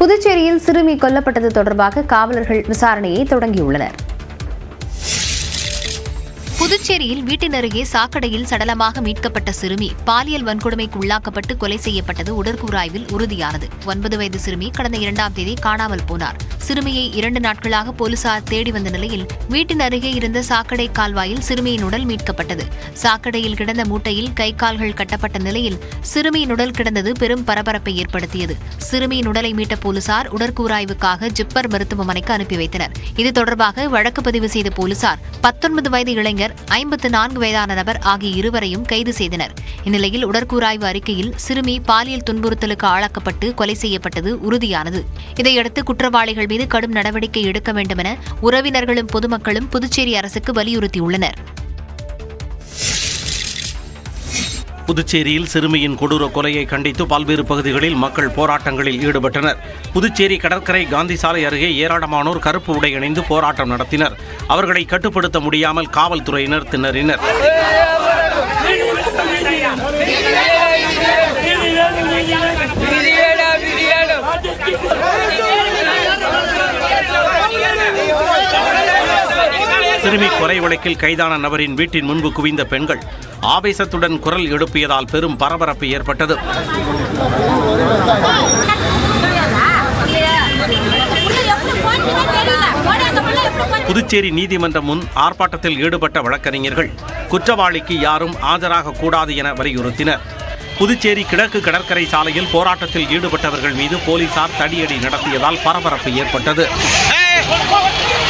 புதுச்சேரியில் சிறுமி கொல்லப்பட்டது தொடர்பாக காவலர்கள் விசாரணையை தொடங்கியுள்ளனர் புதுச்சேரியில் வீட்டின் அருகே சாக்கடையில் சடலமாக மீட்கப்பட்ட சிறுமி பாலியல் வன்கொடுமைக்கு உள்ளாக்கப்பட்டு கொலை செய்யப்பட்டது உடற்கூறாய்வில் உறுதியானது ஒன்பது வயது சிறுமி கடந்த இரண்டாம் தேதி காணாமல் போனார் சிறுமியை இரண்டு நாட்களாக போலீசார் தேடி வந்த நிலையில் வீட்டின் அருகே இருந்த சாக்கடை கால்வாயில் சிறுமியின் உடல் மீட்கப்பட்டது சாக்கடையில் கிடந்த மூட்டையில் கை கால்கள் கட்டப்பட்ட நிலையில் சிறுமியின் உடல் கிடந்தது பெரும் பரபரப்பை ஏற்படுத்தியது சிறுமியின் உடலை மீட்ட போலீசார் உடற்கூறாய்வுக்காக ஜிப்பர் மருத்துவமனைக்கு அனுப்பி வைத்தனர் இது தொடர்பாக வழக்கு பதிவு செய்த போலீசார் பத்தொன்பது வயது இளைஞர் ஐம்பத்து நான்கு வயதான நபர் ஆகிய இருவரையும் கைது செய்தனர் இந்நிலையில் உடற்கூறாய்வு அறிக்கையில் சிறுமி பாலியல் துன்புறுத்தலுக்கு ஆளாக்கப்பட்டு கொலை செய்யப்பட்டது உறுதியானது இதையடுத்து குற்றவாளிகள் மீது கடும் நடவடிக்கை எடுக்க வேண்டுமென உறவினர்களும் பொதுமக்களும் புதுச்சேரி அரசுக்கு வலியுறுத்தியுள்ளனர் புதுச்சேரியில் சிறுமியின் கொடூர கொலையை கண்டித்து பல்வேறு பகுதிகளில் மக்கள் போராட்டங்களில் ஈடுபட்டனர் புதுச்சேரி கடற்கரை காந்தி சாலை அருகே ஏராளமானோர் கருப்பு உடை அணிந்து போராட்டம் நடத்தினர் அவர்களை கட்டுப்படுத்த முடியாமல் காவல்துறையினர் திணறினர் சிறுமி கொலை வழக்கில் கைதான நபரின் வீட்டின் முன்பு குவிந்த பெண்கள் ஆவேசத்துடன் குரல் எழுப்பியதால் பெரும் பரபரப்பு ஏற்பட்டது புதுச்சேரி நீதிமன்றம் முன் ஆர்ப்பாட்டத்தில் ஈடுபட்ட வழக்கறிஞர்கள் குற்றவாளிக்கு யாரும் ஆஜராக கூடாது என வலியுறுத்தினர் புதுச்சேரி கிழக்கு கடற்கரை சாலையில் போராட்டத்தில் ஈடுபட்டவர்கள் மீது போலீசார் தடியடி நடத்தியதால் பரபரப்பு ஏற்பட்டது